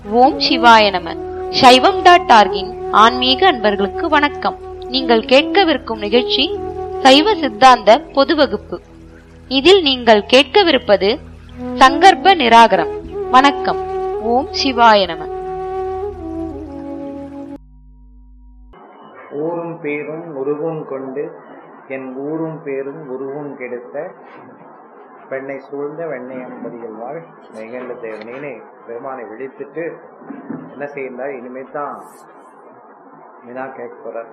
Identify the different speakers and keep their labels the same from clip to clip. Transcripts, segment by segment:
Speaker 1: ஓம் சிவாய நம சைவம் டாட் டார்கின் ஆன்மீக அன்பர்களுக்கு வணக்கம் நீங்கள் கேட்கவிருக்கும் நிகழ்ச்சி சைவ சித்தாந்த பொது வகுப்பு இதில் நீங்கள் கேட்கவிருப்பது சங்கற்ப நிராகரம் வணக்கம் ஓம் சிவாய நம
Speaker 2: ஊரும் பேரும் உருவும் கொண்டு என் ஊரும் பேரும் உருவும் கெடுத்த பெண்ணை சூழ்ந்த வெண்ணெய் என்பதில் வாழ் நிகழ்ந்த தேவனே பெருமானை விழித்துட்டு என்ன செய்யறார் இனிமே தான் வினா கேட்க போறார்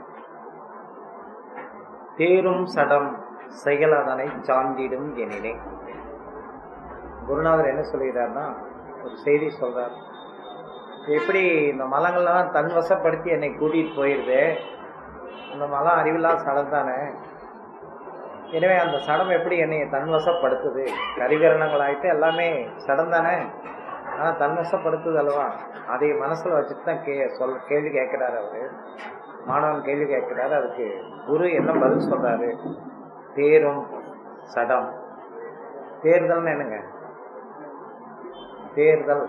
Speaker 2: தேரும் சடம் செயல் அதனை சார்ந்திடும் எனினே குருநாதர் என்ன சொல்கிறார்னா ஒரு செய்தி சொல்றார் எப்படி இந்த மலங்கள்லாம் தன் வசப்படுத்தி என்னை கூட்டிட்டு போயிருது அந்த மலம் அறிவில்லா சடம் தானே எனவே அந்த சடம் எப்படி என்னை தன்வசப்படுத்துது கரிகரணங்கள் ஆயிட்டு எல்லாமே சடம் தானே ஆனால் தன்வசப்படுத்துது அல்லவா அதை மனசில் வச்சுட்டு தான் கே சொல் கேள்வி கேட்குறாரு அவரு மாணவன் கேள்வி கேட்குறாரு அதுக்கு குரு என்ன பதில் சொல்றாரு தேரும் சடம் தேர்தல்னு என்னங்க தேர்தல்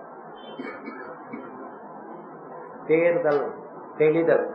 Speaker 2: தேர்தல் தெளிதல்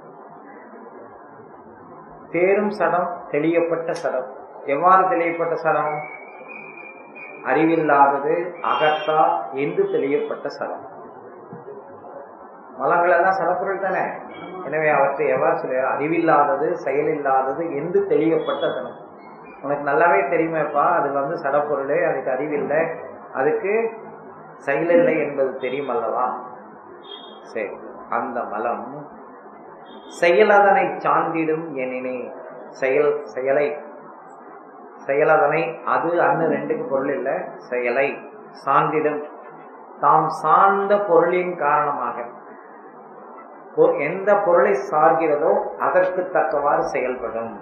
Speaker 2: தேரும் சடம் தெளியப்பட்ட சடம் எவ்வாறு தெளியப்பட்ட சடம் அறிவில்லாதது அகத்தா என்று தெளியப்பட்ட சடம் மலங்கள் எல்லாம் சடப்பொருள் தானே எனவே அவற்றை எவ்வாறு சொல்ல அறிவில்லாதது செயலில்லாதது என்று தெளியப்பட்ட சடம் உனக்கு நல்லாவே தெரியுமேப்பா அது வந்து சடப்பொருள் அதுக்கு அறிவில்லை அதுக்கு செயலில்லை என்பது தெரியும் அல்லவா சரி அந்த மலம் செயலதனை சார்ந்திடும் எனினே செயல் செயலை செயலதனை அது அன்னு ரெண்டுக்கு பொருள் இல்லை செயலை சார்ந்திடும் தாம் சார்ந்த பொருளின் காரணமாக எந்த பொருளை சார்கிறதோ அதற்கு தக்கவாறு செயல்படும்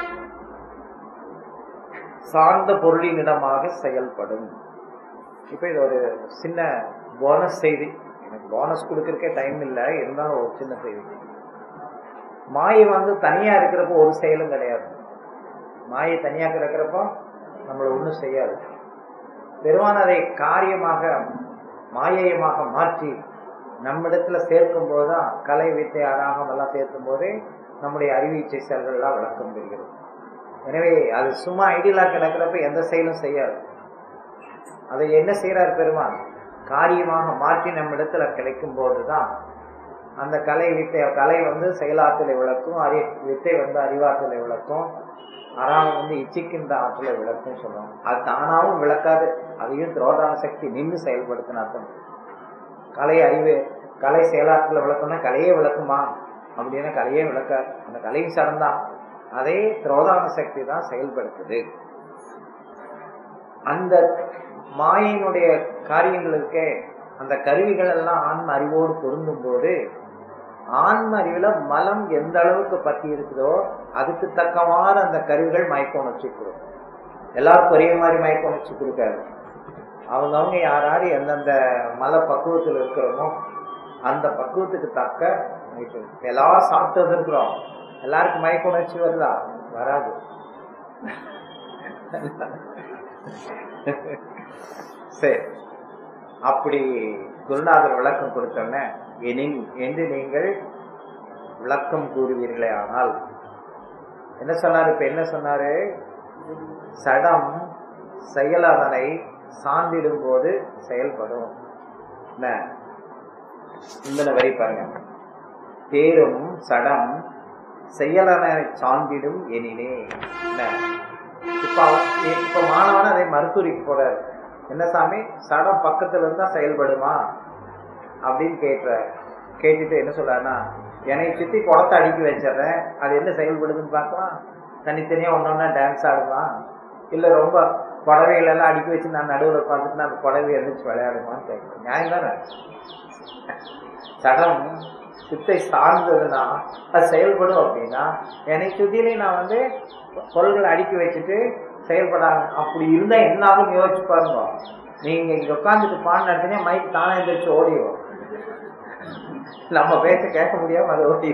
Speaker 2: சார்ந்த பொருளினிடமாக செயல்படும் இப்ப இது ஒரு சின்ன போனஸ் செய்தி எனக்கு போனஸ் கொடுக்கறக்கே டைம் இல்லை இருந்தாலும் ஒரு சின்ன செய்தி மாயை வந்து தனியா இருக்கிறப்போ ஒரு செயலும் கிடையாது மாயை தனியா கிடக்கிறப்போ நம்மளை ஒன்றும் செய்யாது பெருமான் அதை காரியமாக மாயையமாக மாற்றி நம்மிடத்துல சேர்க்கும் போதுதான் கலை வித்தை அராகம் எல்லாம் சேர்க்கும் போதே நம்முடைய அறிவீச்சை செயல்கள்லாம் விளக்கம் பெறுகிறது எனவே அது சும்மா ஐடியலா கிடக்கிறப்ப எந்த செயலும் செய்யாது அதை என்ன செய்யறார் பெருமான் காரியமாக மாற்றி நம்மிடத்துல கிடைக்கும் போதுதான் அந்த கலை வித்தை கலை வந்து செயலாற்றலை விளக்கும் அறி வித்தை வந்து அறிவாற்றலை விளக்கும் அறாமம் வந்து இச்சிக்கின்ற ஆற்றலை விளக்கும் சொல்லுவாங்க அது தானாவும் விளக்காது அதையும் துரோதான சக்தி நின்று செயல்படுத்தின அர்த்தம் கலை அறிவு கலை செயலாற்றலை விளக்கம்னா கலையே விளக்குமா அப்படின்னா கலையே விளக்காது அந்த கலையும் சடந்தான் அதே துரோதான சக்தி தான் செயல்படுத்துது அந்த மாயினுடைய காரியங்களுக்கு அந்த கருவிகள் எல்லாம் ஆன்ம அறிவோடு பொருந்தும் போது ஆன்ம அறிவுல மலம் எந்த அளவுக்கு பத்தி இருக்குதோ அதுக்கு தக்கவாறு அந்த கருவிகள் மயக்க உணர்ச்சி கொடுக்கும் எல்லாருக்கும் ஒரே மாதிரி மயக்க உணர்ச்சி கொடுக்காது அவங்கவுங்க யாராரு எந்தெந்த மல பக்குவத்தில் இருக்கிறோமோ அந்த பக்குவத்துக்கு தக்க எல்லாரும் சாப்பிட்டு இருக்கிறோம் எல்லாருக்கும் மயக்க உணர்ச்சி வருதா வராது சரி அப்படி குருநாதர் விளக்கம் கொடுத்தோன்னே எனின் என்று நீங்கள் விளக்கம் கூறுவீர்களே ஆனால் என்ன சொன்னாரு இப்ப என்ன சொன்னாரு சடம் செயலாதனை சார்ந்திடும் போது செயல்படும் இந்த வரி பாருங்க தேரும் சடம் செயலனை சார்ந்திடும் எனினே இப்ப இப்ப மாணவன் அதை மருத்துவரிக்கு போறாரு என்ன சாமி சடம் பக்கத்துல இருந்தா செயல்படுமா அப்படின்னு கேட்கிற கேட்டுட்டு என்ன சொல்றாருன்னா என்னை சுத்தி குடத்தை அடுக்கி வச்சிடுறேன் அது என்ன செயல்படுதுன்னு பார்க்கலாம் தனித்தனியா ஒன்னொன்னா டான்ஸ் ஆடுமா இல்ல ரொம்ப புடவைகள் எல்லாம் அடுக்கி வச்சு நான் நடுவில் உட்காந்துட்டு அந்த புடவை எழுந்திரிச்சு விளையாடுமான்னு கேட்கிறேன் நியாயம் தானே சடம் சித்தை சார்ந்ததுன்னா அது செயல்படும் அப்படின்னா என்னை சுத்தியிலே நான் வந்து பொருள்களை அடுக்கி வச்சுட்டு செயல்படாங்க அப்படி இருந்தா என்ன ஆகும் யோசிச்சு பாருங்க நீங்க இங்க உட்காந்துட்டு பாடு நடத்தினே மைக் தானே எந்திரிச்சு ஓடிடும் நம்ம பேச்ச கேட்க முடியாம அது ஓடி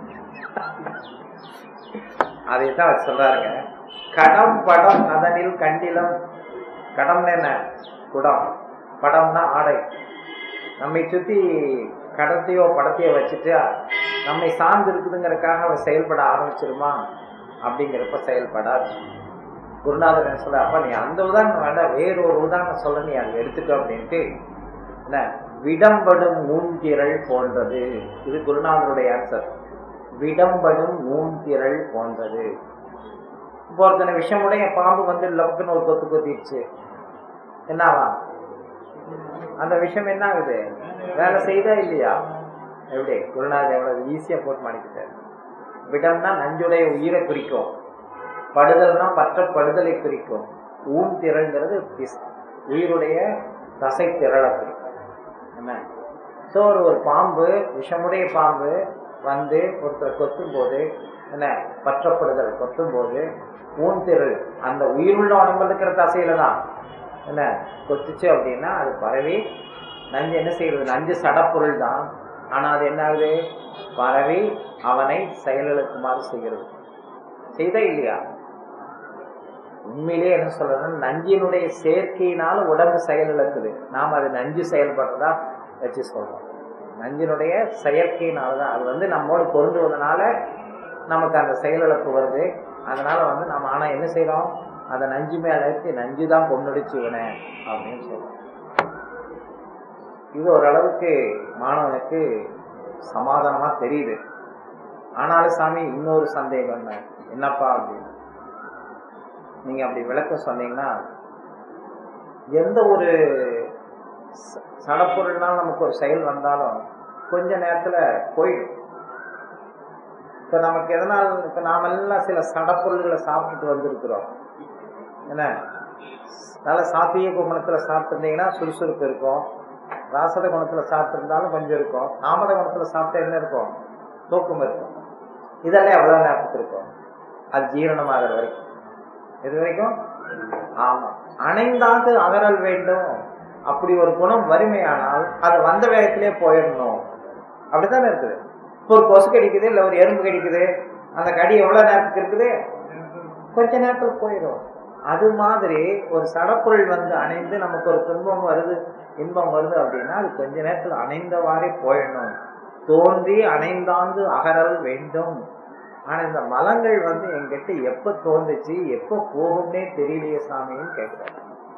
Speaker 2: அதைத்தான் அவர் சொல்றாருங்க கடம் படம் அதனில் கண்டிலம் கடம்னு என்ன குடம் படம்னா ஆடை நம்மை சுத்தி கடத்தையோ படத்தையோ வச்சுட்டு நம்மை சார்ந்து இருக்குதுங்கிறதுக்காக அவ செயல்பட ஆரம்பிச்சிருமா அப்படிங்கிறப்ப செயல்படாது குருநாதர் என்ன சொல்ல அப்ப நீ அந்த உதாரணம் வேண்டாம் வேறு ஒரு உதாரணம் சொல்ல நீ அதை எடுத்துக்கோ அப்படின்ட்டு என்ன விடம்படும் மூன்திரள் போன்றது இது குருநாதருடைய ஆன்சர் விடம்படும் மூன்திரள் போன்றது இப்போ ஒருத்தனை விஷமுடைய பாம்பு வந்து லவுக்குன்னு ஒரு கொத்து கொத்திடுச்சு என்னவா அந்த விஷயம் என்ன ஆகுது வேலை செய்தா இல்லையா எப்படி குருநாதர் எவ்வளவு ஈஸியா போட்டு மாட்டிக்கிட்டாரு விடம்னா நஞ்சுடைய உயிரை குறிக்கும் படுதல்னா பற்ற படுதலை குறிக்கும் ஊன் திரள்ங்கிறது பிஸ்- உயிருடைய தசை திரளை குறிக்கும் என்ன ஸோ ஒரு ஒரு பாம்பு விஷமுடைய பாம்பு வந்து ஒருத்தர் கொத்தும் போது என்ன பற்றப்படுதல் கொத்தும் போது ஊன் திரள் அந்த உயிருள்ள உடம்புல இருக்கிற தசையில தான் என்ன கொத்துச்சு அப்படின்னா அது பரவி நஞ்சு என்ன செய்யறது நஞ்சு சடப்பொருள் தான் ஆனா அது என்ன ஆகுது பரவி அவனை செயலிழக்குமாறு செய்கிறது செய்தா இல்லையா உண்மையிலே என்ன சொல்றதுன்னா நஞ்சினுடைய சேர்க்கையினால உடம்பு செயலிழக்குது நாம் அது நஞ்சு செயல்படுறதா வச்சு சொல்றோம் நஞ்சினுடைய செயற்கையினாலதான் அது வந்து நம்மோடு பொருந்துவதனால நமக்கு அந்த செயலிழப்பு வருது அதனால வந்து நம்ம ஆனா என்ன செய்றோம் அதை நஞ்சு மேல ஏற்றி நஞ்சு தான் பொண்ணடிச்சு இவனை அப்படின்னு சொல்றோம் இது ஓரளவுக்கு மாணவனுக்கு சமாதானமா தெரியுது ஆனாலும் சாமி இன்னொரு சந்தேகம் என்ன என்னப்பா அப்படின்னு நீங்க அப்படி விளக்கம் சொன்னீங்கன்னா எந்த ஒரு ச- சடப்பொருள்னால நமக்கு ஒரு செயல் வந்தாலும் கொஞ்ச நேரத்துல போயிடும் இப்ப நமக்கு எதனால் இப்ப நாமெல்லாம் சில சடப்பொருள்களை சாப்பிட்டுட்டு வந்திருக்கிறோம் என்ன நல்ல சாத்திய குணத்துல சாப்பிட்டுருந்தீங்கன்னா சுறுசுறுப்பு இருக்கும் ராசத குணத்துல சாப்பிட்டிருந்தாலும் கொஞ்சம் இருக்கும் தாமத குணத்துல சாப்பிட்டா என்ன இருக்கும் தூக்கம் இருக்கும் இதெல்லாம் எவ்வளவு நேரத்துக்கு இருக்கும் அது ஜீரணமாகிற வரைக்கும் இது வரைக்கும் ஆமா அணைந்தாது அகறல் வேண்டும் அப்படி ஒரு குணம் வறுமையானால் அது வந்த வேகத்திலே போயிடணும் அப்படித்தானே இருக்குது இப்போ ஒரு கொசு கடிக்குது இல்ல ஒரு எறும்பு கடிக்குது அந்த கடி எவ்வளவு நேரத்துக்கு இருக்குது கொஞ்ச நேரத்துல போயிடும் அது மாதிரி ஒரு சடப்பொருள் வந்து அணைந்து நமக்கு ஒரு துன்பம் வருது இன்பம் வருது அப்படின்னா அது கொஞ்ச நேரத்துல அணைந்தவாறே போயிடணும் தோன்றி அணைந்தாந்து அகறல் வேண்டும் ஆனா இந்த மலங்கள் வந்து என்கிட்ட எப்ப தோன்றுச்சு எப்ப போகும்னே தெரியலையே சாமின்னு கேட்கிறாரு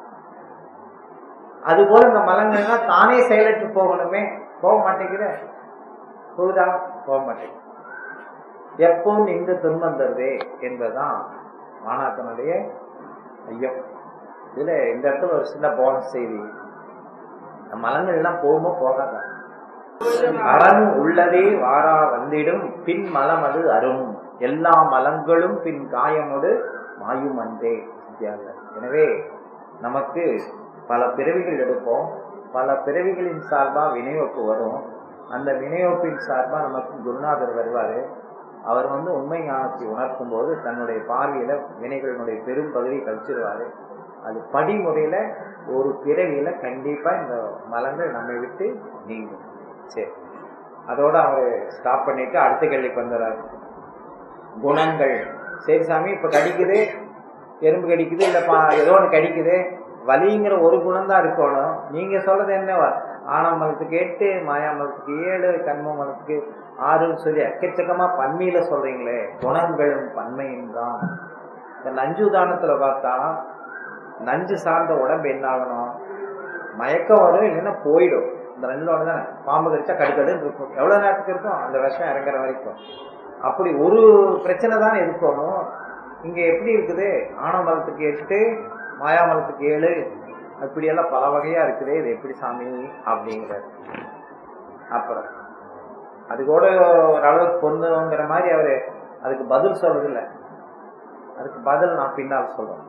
Speaker 2: அது போல இந்த மலங்கள்லாம் தானே செயலற்று போகணுமே போக மாட்டேங்கிற போகுதா போக மாட்டேங்குது எப்பவும் இந்த துன்பம் தருதே என்பதுதான் மாணாக்கனுடைய ஐயம் இதுல இந்த இடத்துல ஒரு சின்ன போனஸ் செய்தி இந்த மலங்கள் எல்லாம் போகுமோ போகாதா அரண் உள்ளதே வாரா வந்திடும் பின் மலம் அது அரும் எல்லா மலங்களும் பின் காயமோடு மாயும் அன்றே வித்தியாசம். எனவே நமக்கு பல பிறவிகள் எடுப்போம் பல பிறவிகளின் சார்பா வினைவப்பு வரும் அந்த வினைவப்பின் சார்பா நமக்கு குருநாதர் வருவாரு அவர் வந்து உண்மை ஞானத்தை உணர்த்தும் போது தன்னுடைய பார்வையில வினைகளினுடைய பெரும் பகுதியை கழிச்சிருவாரு அது படிமுறையில ஒரு பிறவியில கண்டிப்பா இந்த மலங்கள் நம்மை விட்டு நீங்கும் சரி அதோட அவர் ஸ்டாப் பண்ணிட்டு அடுத்த கேள்விக்கு வந்துடுறாரு குணங்கள் சரி சாமி இப்ப கடிக்குது எறும்பு கடிக்குது இல்ல பா- ஏதோ ஒன்று கடிக்குது வலிங்கிற ஒரு குணம் தான் இருக்கணும் நீங்க சொல்றது என்ன ஆணவ மலத்துக்கு எட்டு மாயா மலத்துக்கு ஏழு கண்ம மலத்துக்கு ஆறுன்னு சொல்லி எக்கச்சக்கமா பன்மையில சொல்றீங்களே குணங்களும் பன்மையும் தான் இந்த நஞ்சு உதாரணத்துல பார்த்தா நஞ்சு சார்ந்த உடம்பு என்ன ஆகணும் மயக்கம் வரும் இல்லைன்னா போயிடும் இந்த ரெண்டு ஒன்று தானே பாம்பு கடிச்சா கடுக்கடுன்னு இருக்கும் எவ்வளவு நேரத்துக்கு இருக்கும் அந்த விஷம் இறங்குற வரைக்கும் அப்படி ஒரு பிரச்சனை தான் இருக்கணும் இங்க எப்படி இருக்குது ஆணவ மலத்துக்கு எட்டு மாயா மலத்துக்கு ஏழு அப்படியெல்லாம் பல வகையா இருக்குது இது எப்படி சாமி அப்படிங்கிறார் அப்புறம் அது கூட ஓரளவுக்கு பொருந்துங்கிற மாதிரி அவரு அதுக்கு பதில் சொல்றது இல்ல அதுக்கு பதில் நான் பின்னால் சொல்றேன்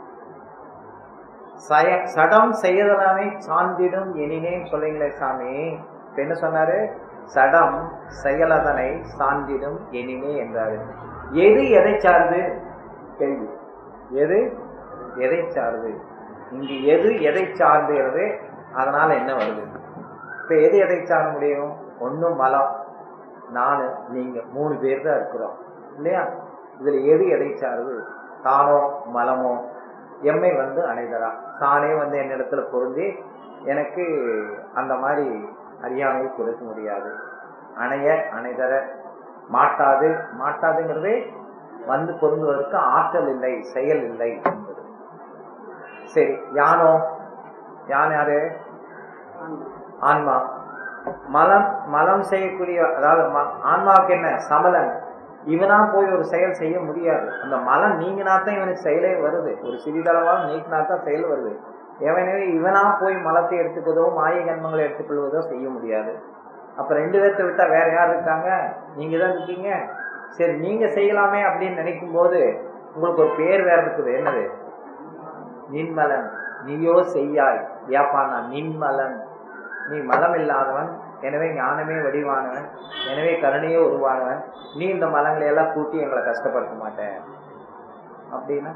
Speaker 2: சய சடம் செய்யதலாமே சார்ந்திடும் எனினேன்னு சொல்றீங்களே சாமி இப்ப என்ன சொன்னாரு சடம் செயலதனை சார்ந்திடும் எனினே என்றாரு எது எதை சார்ந்து கேள்வி எது எதை சார்ந்து இங்கு எது எதை சார்ந்துகிறது அதனால என்ன வருது இப்ப எது எதை சார முடியும் ஒண்ணும் மலம் நானு நீங்க மூணு பேர் தான் இருக்கிறோம் இல்லையா இதுல எது எதை சாருது தானோ மலமோ எம்மை வந்து அணைதரா தானே வந்து என்னிடத்துல பொருந்தி எனக்கு அந்த மாதிரி அறியாமையை கொடுக்க முடியாது அணைய அணைதர மாட்டாது மாட்டாதுங்கிறது வந்து பொருந்துவதற்கு ஆற்றல் இல்லை செயல் இல்லை என்பது சரி யானோ யான் யாரு ஆன்மா மலம் மலம் செய்யக்கூடிய அதாவது ம- ஆன்மாவுக்கு என்ன சமலன் இவனா போய் ஒரு செயல் செய்ய முடியாது அந்த மலம் நீங்கினா தான் இவனுக்கு செயலே வருது ஒரு சிறிதளவாக நீக்கினா தான் செயல் வருது எனவே இவனா போய் மலத்தை எடுத்துக்கொள்வதோ மாய கண்மங்களை எடுத்துக்கொள்வதோ செய்ய முடியாது அப்ப ரெண்டு பேர்த்த விட்டா வேற யார் இருக்காங்க நீங்க தான் இருக்கீங்க சரி நீங்க செய்யலாமே அப்படின்னு நினைக்கும் போது உங்களுக்கு ஒரு பேர் வேற இருக்குது என்னது நின்மலன் நீயோ செய்யாய் ஏப்பானா நின்மலன் நீ மலம் இல்லாதவன் எனவே ஞானமே வடிவானவன் எனவே கருணையே உருவானவன் நீ இந்த மலங்களை எல்லாம் கூட்டி எங்களை கஷ்டப்படுத்த மாட்டேன் அப்படின்னா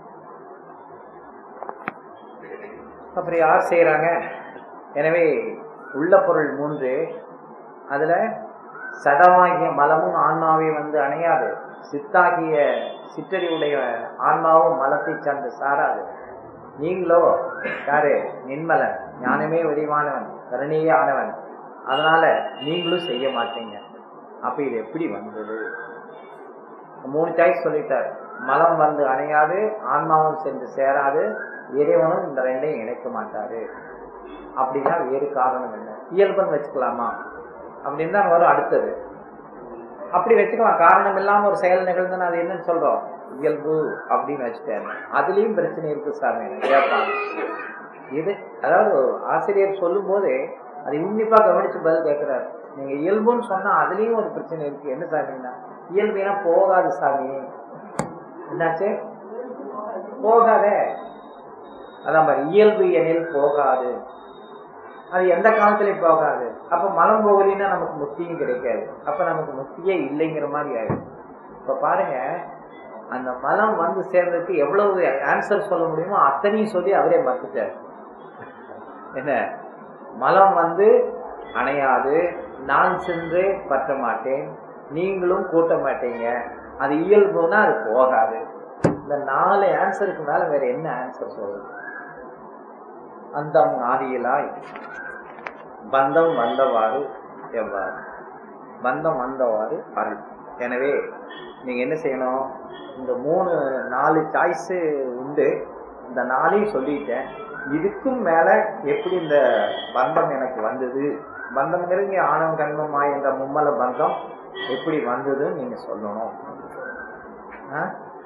Speaker 2: அப்புறம் யார் செய்யறாங்க எனவே உள்ள பொருள் மூன்று அதுல சடமாகிய மலமும் ஆன்மாவையும் வந்து அணையாது சித்தாகிய சிற்றறிவுடைய ஆன்மாவும் மலத்தை சார்ந்து சாராது நீங்களோ யாரு நின்மலன் ஞானமே வடிவானவன் கருணையே ஆனவன் அதனால நீங்களும் செய்ய மாட்டீங்க அப்ப இது எப்படி வந்தது மூணு சாய்ஸ் சொல்லிட்டார் மலம் வந்து அணையாது ஆன்மாவும் சென்று சேராது இறைவனும் இந்த ரெண்டையும் இணைக்க மாட்டாரு அப்படின்னா வேறு காரணம் என்ன இயல்புன்னு வச்சுக்கலாமா அப்படின்னு தான் வரும் அடுத்தது அப்படி வச்சுக்கலாம் காரணம் இல்லாம ஒரு செயல் நிகழ்ந்துன்னு அது என்னன்னு சொல்றோம் இயல்பு அப்படின்னு வச்சுட்டேன் அதுலயும் பிரச்சனை இருக்கு சாமி கேட்பாங்க இது அதாவது ஆசிரியர் சொல்லும் போது அதை உன்னிப்பா கவனிச்சு பதில் கேட்கிறாரு நீங்க இயல்புன்னு சொன்னா அதுலயும் ஒரு பிரச்சனை இருக்கு என்ன சாமின்னா இயல்புனா போகாது சாமி என்னாச்சு போகாதே அதான் மாதிரி இயல்பு எனில் போகாது அது எந்த காலத்திலயும் போகாது அப்ப மலம் போகலின்னா நமக்கு முக்தியும் கிடைக்காது அப்ப நமக்கு முக்தியே இல்லைங்கிற மாதிரி ஆயிடும் இப்ப பாருங்க அந்த மலம் வந்து சேர்ந்ததுக்கு எவ்வளவு ஆன்சர் சொல்ல முடியுமோ அத்தனையும் சொல்லி அவரே மறுத்துட்டார் என்ன மலம் வந்து அணையாது நான் சென்று பற்ற மாட்டேன் நீங்களும் கூட்ட மாட்டீங்க அது இயல்புனா அது போகாது இந்த நாலு ஆன்சருக்கு மேல வேற என்ன ஆன்சர் சொல்றது அந்தம் ஆதியிலாய் பந்தம் வந்தவாறு எவ்வாறு பந்தம் வந்தவாறு அருள் எனவே நீங்க என்ன செய்யணும் இந்த மூணு நாலு சாய்ஸ் உண்டு இந்த நாளையும் சொல்லிட்டேன் இதுக்கும் மேல எப்படி இந்த பந்தம் எனக்கு வந்தது பந்தம்ங்கிறது இங்க ஆணவம் கண்மம் மாய என்ற மும்மல பந்தம் எப்படி வந்ததுன்னு நீங்க சொல்லணும் ஆ?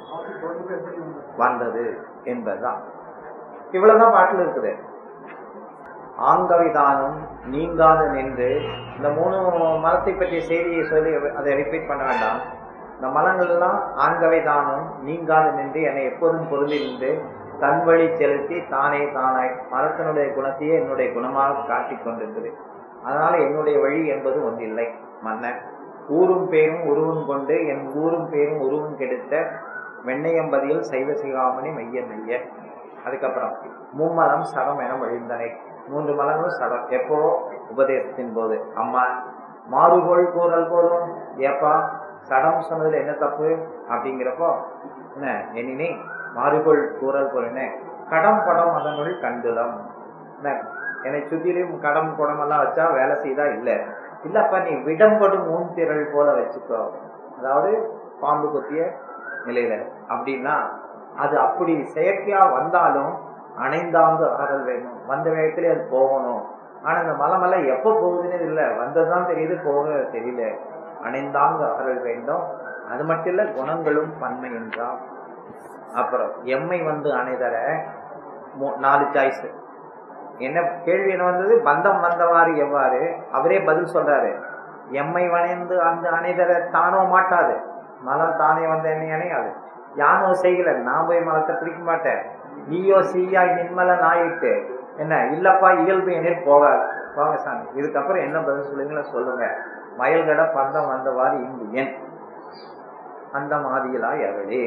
Speaker 2: வந்தது என்பதுதான் இவ்வளவுதான் பாட்டுல இருக்குது ஆங்கவைதானும் நீங்காது நின்று இந்த மூணு மலத்தை பற்றிய செய்தியை சொல்லி அதை ரிப்பீட் பண்ண வேண்டாம் இந்த மலங்கள் எல்லாம் ஆங்கவைதானும் நீங்காது நின்று என்னை எப்போதும் பொருந்தி நின்று தன் வழி செலுத்தி தானே தானாய் மரத்தினுடைய குணத்தையே என்னுடைய குணமாக காட்டிக் கொண்டிருக்குது அதனால என்னுடைய வழி என்பது ஒன்றில்லை மன்ன ஊரும் பேரும் உருவும் கொண்டு என் ஊரும் பேரும் உருவும் கெடுத்த வெண்ணையம்பதியில் சைவ சிகாமணி மைய மைய அதுக்கப்புறம் மும்மலம் சடம் என வழிந்தனை மூன்று மலங்களும் சடம் எப்போ உபதேசத்தின் போது அம்மா மாறுகோள் கூறல் போதும் ஏப்பா சடம் சொன்னதுல என்ன தப்பு அப்படிங்கிறப்போ என்ன எண்ணினே மாறுகோள் கூறல் போல் என்ன கடம் படம் அதனுள் கண்டுலம் என்ன என்னை சுத்திலும் கடம் குடம் எல்லாம் வச்சா வேலை செய்தா இல்ல இல்லப்பா நீ விடம்படும் ஊன் திரள் போல வச்சுக்கோ அதாவது பாம்பு கொத்திய நிலையில அப்படின்னா அது அப்படி செயற்கையா வந்தாலும் அணைந்தாந்து ஆறல் வேணும் வந்த வேகத்திலே அது போகணும் ஆனா இந்த மலமெல்லாம் எப்ப போகுதுன்னு இல்ல வந்ததுதான் தெரியுது போக தெரியல அணைந்தாங்க அகரல் வேண்டும் அது மட்டும் இல்ல குணங்களும் பன்மை என்றால் அப்புறம் எம்மை வந்து அணைதர மூ- நாலு சாய்ஸ் என்ன கேள்வி என்ன வந்தது பந்தம் வந்தவாறு எவ்வாறு அவரே பதில் சொல்றாரு எம்மை வணைந்து அந்த அணைதர தானோ மாட்டாது மலம் தானே வந்து என்னை அணையாது யானோ செய்யல நான் போய் மலத்தை பிடிக்க மாட்டேன் நீயோ சீயாய் நின்மலன் ஆயிட்டு என்ன இல்லப்பா இயல்பு எண்ணில் போகாது போங்க சாமி இதுக்கப்புறம் என்ன பதில் சொல்லுங்களோ சொல்லுங்க வயல்கட பந்தம் வந்தவாறு இங்கு என் அந்த மாதிரிலாய் அவளே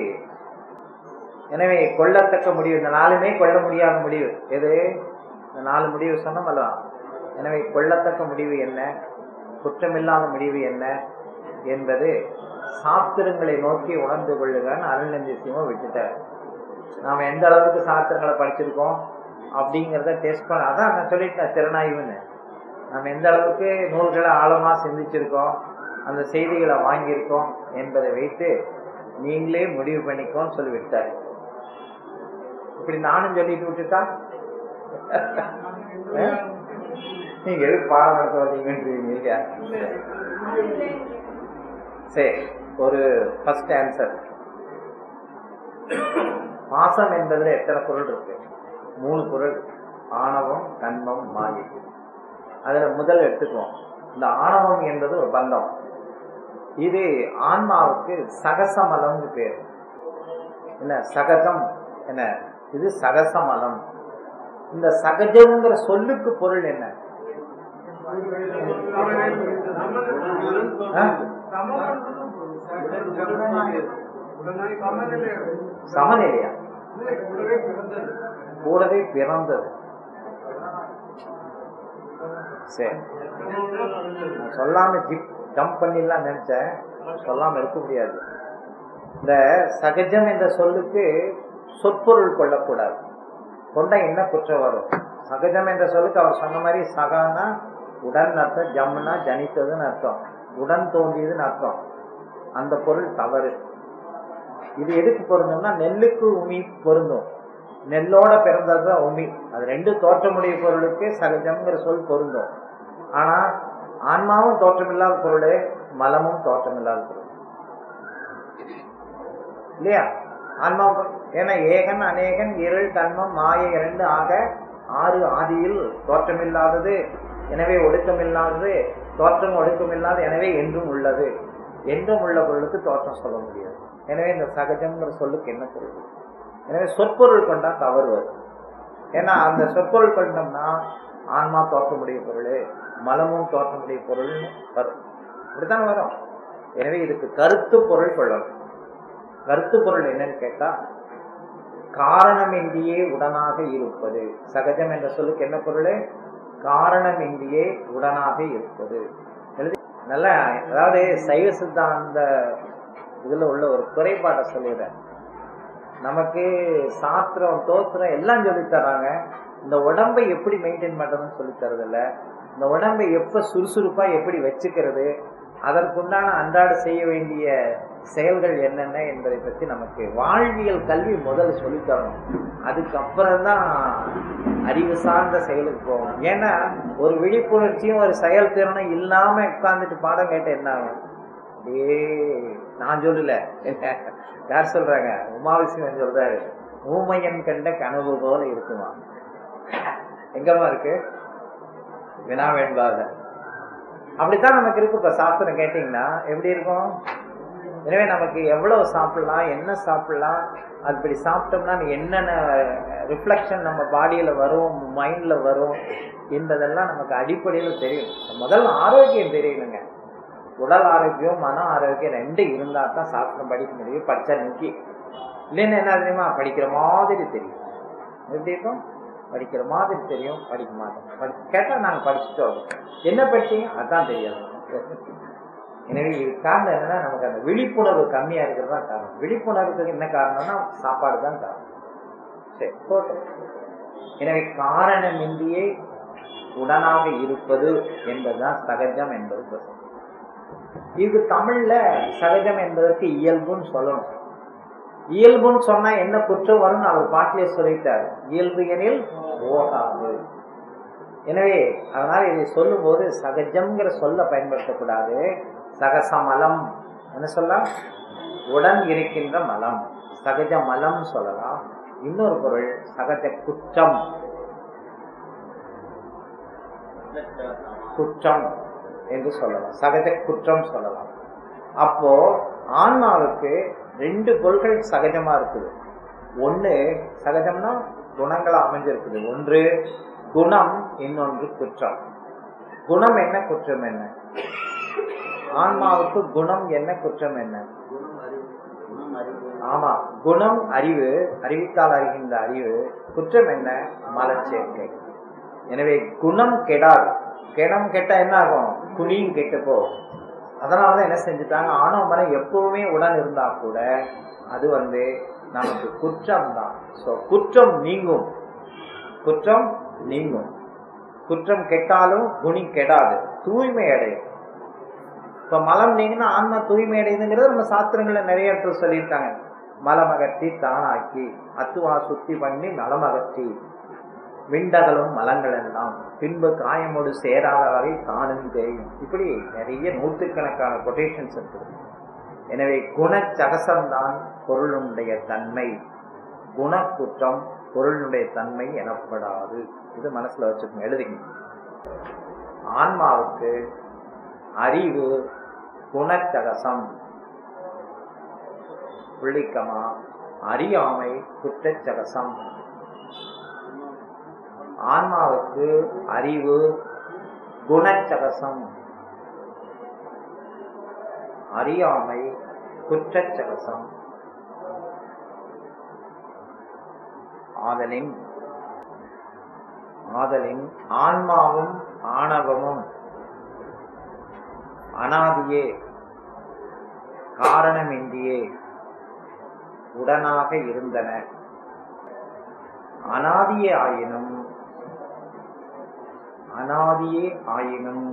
Speaker 2: எனவே கொள்ளத்தக்க முடிவு இந்த நாலுமே கொள்ள முடியாத முடிவு எது இந்த நாலு முடிவு சொன்னோம் எனவே கொள்ளத்தக்க முடிவு என்ன குற்றமில்லாத முடிவு என்ன என்பது சாஸ்திரங்களை நோக்கி உணர்ந்து கொள்ளுங்கன்னு அருள்நந்திசியமும் விட்டுட்டார் நாம எந்த அளவுக்கு சாஸ்திரங்களை படிச்சிருக்கோம் அப்படிங்கிறத டெஸ்ட் பண்ண அதான் நான் சொல்லிட்டேன் திறனாய்வுன்னு நம்ம எந்த அளவுக்கு நூல்களை ஆழமா சிந்திச்சிருக்கோம் அந்த செய்திகளை வாங்கியிருக்கோம் என்பதை வைத்து நீங்களே முடிவு பண்ணிக்கோன்னு சொல்லி விட்டார் இப்படி நானும் சொல்லிட்டு விட்டுட்டா அஹ்? நீங்க எதுக்கு பாடம் நடத்த வந்தீங்கன்றீங்க இல்லையா சரி ஒரு ஃபர்ஸ்ட் ஆன்சர் பாசம் என்பதுல எத்தனை பொருள் இருக்கு மூணு பொருள் ஆணவம் கண்மம் மாயை அதுல முதல் எடுத்துக்குவோம் இந்த ஆணவம் என்பது ஒரு பந்தம் இது ஆன்மாவுக்கு சகசமலம்னு பேர் என்ன சகஜம் என்ன இது சகசமலம் இந்த சகஜம்ங்கிற சொல்லுக்கு பொருள் என்ன ஆ? சமநிலையா கூடவே பிறந்தது சரி நான் சொல்லாம ஜிப் ஜம்ப் பண்ணிடலாம் நினைச்சேன் சொல்லாம இருக்க முடியாது இந்த சகஜம் என்ற சொல்லுக்கு சொற்பொருள் கொள்ளக்கூடாது கொண்ட என்ன குற்றம் வரும் சகஜம் என்ற சொல்லுக்கு அவர் சொன்ன மாதிரி சகானா உடன் அர்த்தம் ஜம்னா ஜனித்ததுன்னு அர்த்தம் உடன் தோன்றியதுன்னு அர்த்தம் அந்த பொருள் தவறு இது எதுக்கு பொருந்தும்னா நெல்லுக்கு உமி பொருந்தும் நெல்லோட பிறந்தது தான் உமி அது ரெண்டு தோற்றமுடைய பொருளுக்கு சகஜம்ங்கிற சொல் பொருந்தும் ஆனா ஆன்மாவும் தோற்றமில்லாத பொருள் மலமும் தோற்றமில்லாத பொருள் இல்லையா ஆன்மா ஏன்னா ஏகன் அநேகன் இருள் தன்மம் மாயை இரண்டு ஆக ஆறு ஆதியில் தோற்றமில்லாதது எனவே ஒடுக்கமில்லாதது தோற்றம் ஒடுக்கமில்லாத எனவே என்றும் உள்ளது என்றும் உள்ள பொருளுக்கு தோற்றம் சொல்ல முடியாது எனவே இந்த சகஜம்ங்கிற சொல்லுக்கு என்ன பொருள் எனவே சொற்பொருள் கொண்டா தவறு வரும் ஏன்னா அந்த சொற்பொருள் கொண்டோம்னா ஆன்மா தோற்றமுடைய பொருள் மலமும் தோற்றமுடைய பொருள் வரும் இப்படித்தானே வரும் எனவே இதுக்கு கருத்து பொருள் கொள்ளணும் கருத்து பொருள் என்னன்னு கேட்டா காரணமின்றியே உடனாக இருப்பது சகஜம் என்ற சொல்லுக்கு என்ன பொருள் காரணமின்றியே உடனாக இருப்பது எழுதி நல்ல அதாவது சைவ சித்தாந்த இதுல உள்ள ஒரு குறைபாட்டை சொல்லிடுறேன் நமக்கு சாத்திரம் தோத்திரம் எல்லாம் சொல்லித் தர்றாங்க இந்த உடம்பை எப்படி மெயின்டைன் பண்றதுன்னு சொல்லித் தரதில்ல இந்த உடம்பை எப்ப சுறுசுறுப்பா எப்படி வச்சுக்கிறது அதற்குண்டான அன்றாட செய்ய வேண்டிய செயல்கள் என்னென்ன என்பதை பற்றி நமக்கு வாழ்வியல் கல்வி முதல்ல சொல்லித் தரணும் அதுக்கப்புறம் தான் அறிவு சார்ந்த செயலுக்கு போகணும் ஏன்னா ஒரு விழிப்புணர்ச்சியும் ஒரு செயல்திறனும் இல்லாம உட்கார்ந்துட்டு பாடம் கேட்ட என்ன ஆகும் ஏ நான் சொல்லல யார் சொல்றாங்க உமாவிசிவன் சொல்றாரு ஊமையன் கண்ட கனவு போல இருக்குமா எங்கம்மா இருக்கு வினா வேண்பாத அப்படித்தான் நமக்கு இருக்கு இப்ப சாஸ்திரம் கேட்டீங்கன்னா எப்படி இருக்கும் எனவே நமக்கு எவ்வளவு சாப்பிடலாம் என்ன சாப்பிடலாம் அப்படி சாப்பிட்டோம்னா என்னென்ன ரிஃப்ளெக்ஷன் நம்ம பாடியில வரும் மைண்ட்ல வரும் என்பதெல்லாம் நமக்கு அடிப்படையில் தெரியும் முதல்ல ஆரோக்கியம் தெரியணுங்க உடல் ஆரோக்கியம் மன ஆரோக்கியம் ரெண்டு இருந்தா தான் சாஸ்திரம் படிக்க முடியும் படிச்சா நிக்கி இல்லைன்னு என்ன தெரியுமா படிக்கிற மாதிரி தெரியும் எப்படி இருக்கும் படிக்கிற மாதிரி தெரியும் படிக்க மாட்டோம் படி கேட்டா நாங்க படிச்சுட்டோம் என்ன படிச்சீங்க அதான் தெரியாது எனவே இது காரணம் என்னன்னா நமக்கு அந்த விழிப்புணர்வு கம்மியா இருக்கிறது தான் காரணம் விழிப்புணர்வுக்கு என்ன காரணம்னா சாப்பாடு தான் காரணம் சரி போட்டோம் எனவே காரணமின்றியே உடனாக இருப்பது என்பதுதான் சகஜம் என்பது பொருள். இது தமிழ்ல சகஜம் என்பதற்கு இயல்புன்னு சொல்லணும் இயல்புன்னு சொன்னா என்ன குற்றம் வரும்னு அவர் பாட்டிலே சொல்லிட்டார் இயல்பு எனில் ஓகாது எனவே அதனால இதை சொல்லும் போது சகஜம்ங்கிற சொல்ல பயன்படுத்தக்கூடாது சகசமலம் என்ன சொல்லலாம் உடன் இருக்கின்ற மலம் சகஜ மலம் சொல்லலாம் இன்னொரு பொருள் சகஜ குற்றம் குற்றம் என்று சொல்லலாம் சகஜ குற்றம் சொல்லலாம் அப்போ ஆன்மாவுக்கு ரெண்டு பொருட்கள் சகஜமா இருக்குது ஒண்ணு சகஜம்னா குணங்களா அமைஞ்சிருக்குது ஒன்று குணம் இன்னொன்று குற்றம் குணம் என்ன குற்றம் என்ன ஆன்மாவுக்கு குணம் என்ன குற்றம் என்ன ஆமா குணம் அறிவு அறிவித்தால் அறிகின்ற அறிவு குற்றம் என்ன மலச்சேர்க்கை எனவே குணம் கெடாது கெடம் கெட்டா என்ன ஆகும் குனியும் கெட்டு போகும் அதனாலதான் என்ன செஞ்சுட்டாங்க ஆணவ மனம் எப்பவுமே உடன் இருந்தா கூட அது வந்து நமக்கு குற்றம் தான் ஸோ குற்றம் நீங்கும் குற்றம் நீங்கும் குற்றம் கெட்டாலும் குணி கெடாது தூய்மை அடையும் இப்ப மலம் நீங்கினா ஆன்மா தூய்மை அடையுதுங்கிறது நம்ம சாஸ்திரங்கள்ல நிறைய இடத்துல சொல்லியிருக்காங்க மலம் அகற்றி தானாக்கி அத்துவா சுத்தி பண்ணி நலம் அகற்றி விண்டகளும் மலங்கள் எல்லாம் பின்பு காயமோடு சேராத வரை தானும் தேயும் இப்படி நிறைய நூற்றுக்கணக்கான கொட்டேஷன்ஸ் இருக்குது எனவே குணச்சகசம்தான் பொருளுடைய தன்மை குணக்குற்றம் பொருளுடைய தன்மை எனப்படாது இது மனசுல வச்சுக்கோங்க எழுதிங்க ஆன்மாவுக்கு அறிவு குணச்சகசம் புள்ளிக்கமா அறியாமை குற்றச்சகசம் ஆன்மாவுக்கு அறிவு குணச்சகசம் அறியாமை குற்றச்சகசம் ஆதலின் ஆதலின் ஆன்மாவும் ஆணவமும் அனாதியே காரணமின்றியே உடனாக இருந்தன அனாதியே ஆயினும் அனாதியே ஆயினும்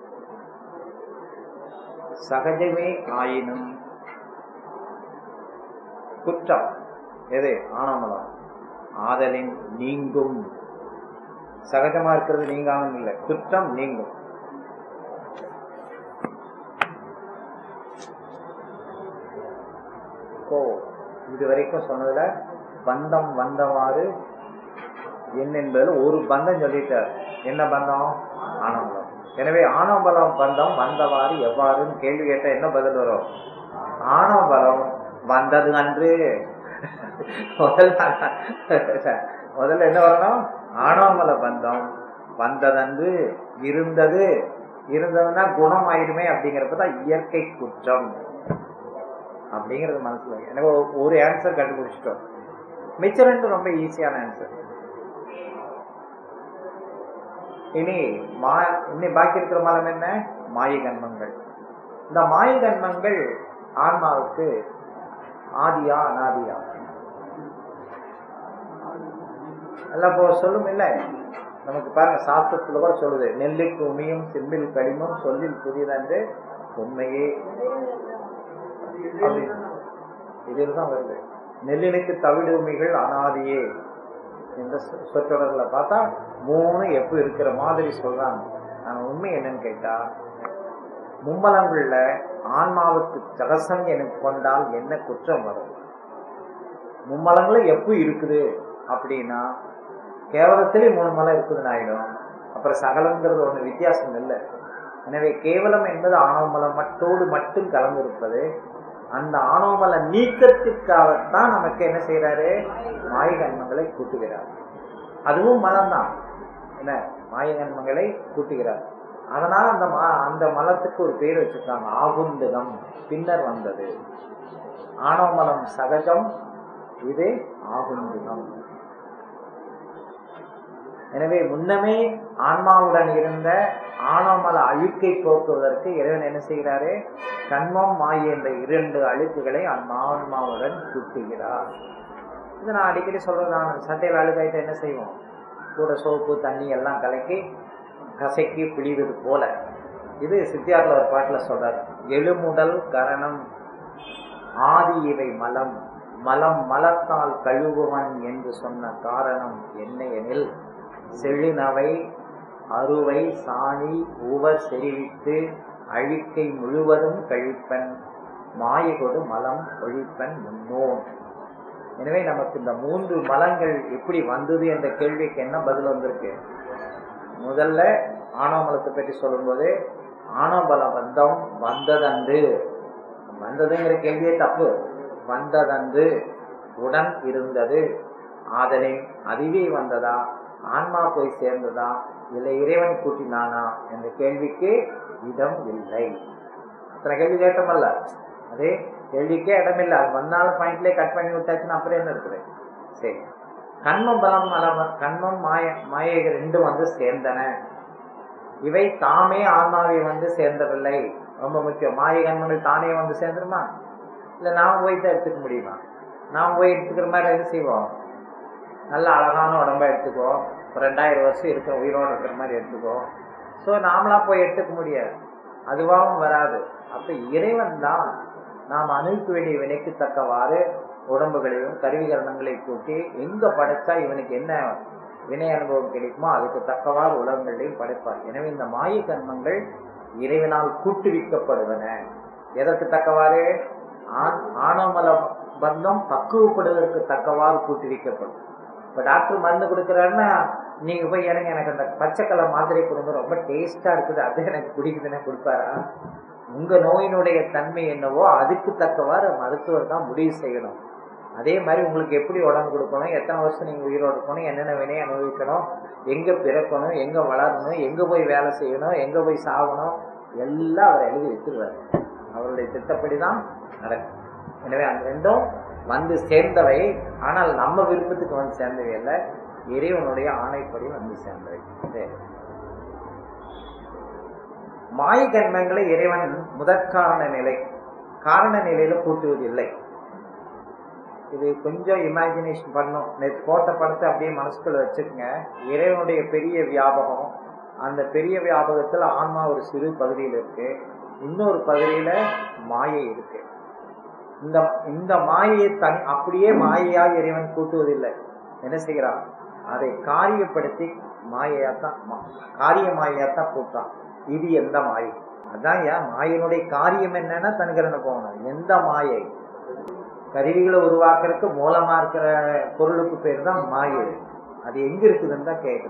Speaker 2: சகஜமே ஆயினும் குற்றம் எது ஆனாமலம் ஆதலின் நீங்கும் சகஜமா இருக்கிறது நீங்காமல் இல்லை குற்றம் நீங்கும் ஓ இதுவரைக்கும் சொன்னதுல பந்தம் வந்தவாறு என்ன என்பதில் ஒரு பந்தம் சொல்லிட்டார் என்ன பந்தம் ஆனம்பலம் எனவே ஆனம்பலம் பந்தம் வந்தவாறு எவ்வாறுன்னு கேள்வி கேட்டா என்ன பதில் வரும் ஆனம்பலம் வந்தது அன்று முதல்ல முதல்ல என்ன வரணும் ஆணவமல பந்தம் வந்ததன்று இருந்தது இருந்ததுன்னா குணம் ஆயிடுமே அப்படிங்கிறப்பதான் இயற்கை குற்றம் அப்படிங்கிறது மனசுல எனக்கு ஒரு ஆன்சர் கண்டுபிடிச்சிட்டோம் மிச்சம் ரெண்டு ரொம்ப ஈஸியான ஆன்சர் இனி மா இனி பாக்கி இருக்கிற மலம் என்ன மாய கண்மங்கள் இந்த மாய கண்மங்கள் ஆன்மாவுக்கு ஆதியா அனாதியா எல்லாம் இப்போ சொல்லும் இல்ல நமக்கு பாருங்க சாஸ்திரத்துல கூட சொல்லுது நெல்லுக்கு உமியும் செம்பில் கடிமும் சொல்லில் புதியதன்று உண்மையே இதில் தான் வருது நெல்லினுக்கு தவிடு உமிகள் அனாதியே இந்த சொற்றொடர்ல பார்த்தா மூணு எப்ப இருக்கிற மாதிரி சொல்றாங்க ஆனா உண்மை என்னன்னு கேட்டா மும்மலங்கள்ல ஆன்மாவுக்கு சகசம் என கொண்டால் என்ன குற்றம் வரும் மும்மலங்களும் எப்போ இருக்குது அப்படின்னா கேவலத்திலே மூணு மலம் இருக்குதுன்னு ஆயிடும் அப்புறம் சகலங்கிறது ஒண்ணு வித்தியாசம் இல்லை எனவே கேவலம் என்பது ஆணவமலம் மட்டோடு மட்டும் கலந்திருப்பது அந்த ஆணவமல நீக்கத்திற்காகத்தான் நமக்கு என்ன செய்யறாரு மாயகன்மங்களை கூட்டுகிறார் அதுவும் மலம்தான் என்ன மாயகன்மங்களை கூட்டுகிறார் அதனால அந்த அந்த மலத்துக்கு ஒரு பேர் வச்சிருக்காங்க ஆகுந்தகம் பின்னர் வந்தது ஆணவமலம் சகஜம் இது ஆகுந்தகம் எனவே முன்னமே ஆன்மாவுடன் இருந்த ஆணவமல அழுக்கை போக்குவதற்கு இறைவன் என்ன செய்கிறாரு கண்மம் மாய் என்ற இரண்டு அழுக்குகளை ஆன்மாவுடன் கூட்டுகிறார் இது நான் அடிக்கடி சொல்றது நான் சட்டையில் அழுக்காயிட்ட என்ன செய்வோம் கூட சோப்பு தண்ணி எல்லாம் கலக்கி கசக்கி பிழிவது போல இது சித்தியார்ல ஒரு பாட்டுல சொல்றாரு எழுமுடல் கரணம் ஆதி இவை மலம் மலம் மலத்தால் கழுவுவன் என்று சொன்ன காரணம் என்ன எனில் செழுநவை அறுவை சாணி உவர் செறிவித்து அழுக்கை முழுவதும் கழிப்பன் மாயகொடு மலம் ஒழிப்பன் முன்னோன் எனவே நமக்கு இந்த மூன்று மலங்கள் எப்படி வந்தது என்ற கேள்விக்கு என்ன பதில் வந்திருக்கு முதல்ல ஆணவமலத்தை பற்றி சொல்லும்போது ஆணவபல பந்தம் வந்ததன்று வந்ததுங்கிற கேள்வியே தப்பு வந்ததன்று உடன் இருந்தது ஆதலின் அதுவே வந்ததா ஆன்மா போய் சேர்ந்ததா இல்லை இறைவன் கூட்டினானா என்ற கேள்விக்கு இடம் இல்லை அத்தனை கேள்வி கேட்டமல்ல அதே கேள்விக்கே இடமில்லை அது வந்தாலும் பாயிண்ட்லேயே கட் பண்ணி விட்டாச்சுன்னா அப்புறம் என்ன இருக்குது சரி கண்மம் பலம் மலம் கண்மம் மாய மாயை ரெண்டும் வந்து சேர்ந்தன இவை தாமே ஆன்மாவை வந்து சேர்ந்தவில்லை ரொம்ப முக்கியம் மாய கண்மங்கள் தானே வந்து சேர்ந்துருமா இல்லை நாம் போய் தான் எடுத்துக்க முடியுமா நாம் போய் எடுத்துக்கிற மாதிரி என்ன செய்வோம் நல்ல அழகான உடம்பா எடுத்துக்குவோம் ஒரு ரெண்டாயிரம் வருஷம் இருக்க உயிரோடு இருக்கிற மாதிரி எடுத்துக்கோ ஸோ நாமளா போய் எடுத்துக்க முடியாது அதுவாகவும் வராது அப்ப இறைவன் தான் நாம் அனுப்ப வேண்டிய வினைக்கு தக்கவாறு உடம்புகளையும் கருவிகரணங்களை கூட்டி எங்க படைச்சா இவனுக்கு என்ன வினை அனுபவம் கிடைக்குமோ அதுக்கு தக்கவாறு உலகங்களையும் படைப்பார் எனவே இந்த மாய கர்மங்கள் இறைவனால் கூட்டுவிக்கப்படுவன எதற்கு தக்கவாறு ஆண்- ஆணவமல பந்தம் பக்குவப்படுவதற்கு தக்கவாறு கூட்டுவிக்கப்படும் இப்ப டாக்டர் மருந்து கொடுக்குறாருன்னா நீங்க போய் எனக்கு எனக்கு அந்த பச்சை கலர் மாத்திரை கொடுங்க ரொம்ப டேஸ்டா இருக்குது அது எனக்கு பிடிக்குதுன்னு கொடுப்பாரா உங்க நோயினுடைய தன்மை என்னவோ அதுக்கு தக்கவாறு மருத்துவர் தான் முடிவு செய்யணும் அதே மாதிரி உங்களுக்கு எப்படி உடம்பு கொடுக்கணும் எத்தனை வருஷம் நீங்க உயிரோடு இருக்கணும் என்னென்ன வினையை அனுபவிக்கணும் எங்க பிறக்கணும் எங்க வளரணும் எங்க போய் வேலை செய்யணும் எங்க போய் சாகணும் எல்லாம் அவர் எழுதி வச்சிருவார் அவருடைய திட்டப்படி தான் நடக்கும் எனவே அந்த ரெண்டும் வந்து சேர்ந்தவை ஆனால் நம்ம விருப்பத்துக்கு வந்து சேர்ந்தவை அல்ல இறைவனுடைய ஆணைப்படி வந்து சேர்ந்தவை சரி. மாய கர்மங்களை இறைவன் முதற்காரண நிலை காரண நிலையில கூட்டுவதில்லை இது கொஞ்சம் இமேஜினேஷன் பண்ணும் நேற்று போட்ட படத்தை அப்படியே மனசுக்குள்ள வச்சுக்கோங்க இறைவனுடைய பெரிய வியாபகம் அந்த பெரிய வியாபகத்துல ஆன்மா ஒரு சிறு பகுதியில் இருக்கு இன்னொரு பகுதியில மாயை இருக்கு இந்த இந்த மாயையை தனி அப்படியே மாயையா இறைவன் கூட்டுவதில்லை என்ன செய்கிறான் அதை காரியப்படுத்தி மாயையாத்தான் மா- காரிய மாயையாத்தான் கூட்டான் இது எந்த மாயை அதான் ஏன் மாயினுடைய காரியம் என்னன்னா தன்கரனை போகணும் எந்த மாயை கருவிகளை உருவாக்குறதுக்கு மூலமா இருக்கிற பொருளுக்கு பேர் தான் மாயை அது எங்க இருக்குதுன்னு தான் கேட்கணும்